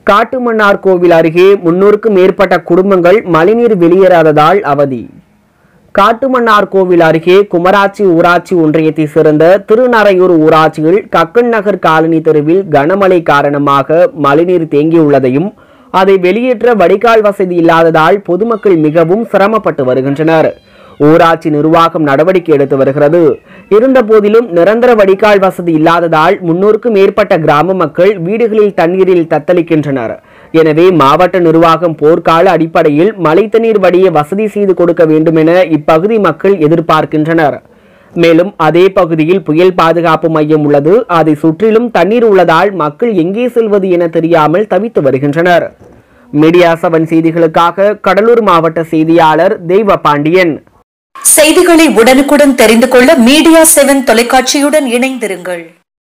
காட்டுமன்னார் கோவில் அருகே முன்னூறுக்கும் மேற்பட்ட குடும்பங்கள் மழைநீர் வெளியேறாததால் அவதி காட்டுமன்னார் கோவில் அருகே குமராட்சி ஊராட்சி ஒன்றியத்தை சேர்ந்த திருநரையூர் ஊராட்சியில் கக்கன் நகர் காலனி தெருவில் கனமழை காரணமாக மழைநீர் தேங்கியுள்ளதையும் அதை வெளியேற்ற வடிகால் வசதி இல்லாததால் பொதுமக்கள் மிகவும் சிரமப்பட்டு வருகின்றனர் ஊராட்சி நிர்வாகம் நடவடிக்கை எடுத்து வருகிறது இருந்தபோதிலும் நிரந்தர வடிகால் வசதி இல்லாததால் முன்னூறுக்கும் மேற்பட்ட கிராம மக்கள் வீடுகளில் தண்ணீரில் தத்தளிக்கின்றனர் எனவே மாவட்ட நிர்வாகம் போர்க்கால அடிப்படையில் மழை தண்ணீர் வடிய வசதி செய்து கொடுக்க வேண்டும் என இப்பகுதி மக்கள் எதிர்பார்க்கின்றனர் மேலும் அதே பகுதியில் புயல் பாதுகாப்பு மையம் உள்ளது அதை சுற்றிலும் தண்ணீர் உள்ளதால் மக்கள் எங்கே செல்வது என தெரியாமல் தவித்து வருகின்றனர் மீடியா செவன் செய்திகளுக்காக கடலூர் மாவட்ட செய்தியாளர் தெய்வ பாண்டியன் செய்திகளை உடனுக்குடன் தெரிந்து கொள்ள மீடியா செவன் தொலைக்காட்சியுடன் இணைந்திருங்கள்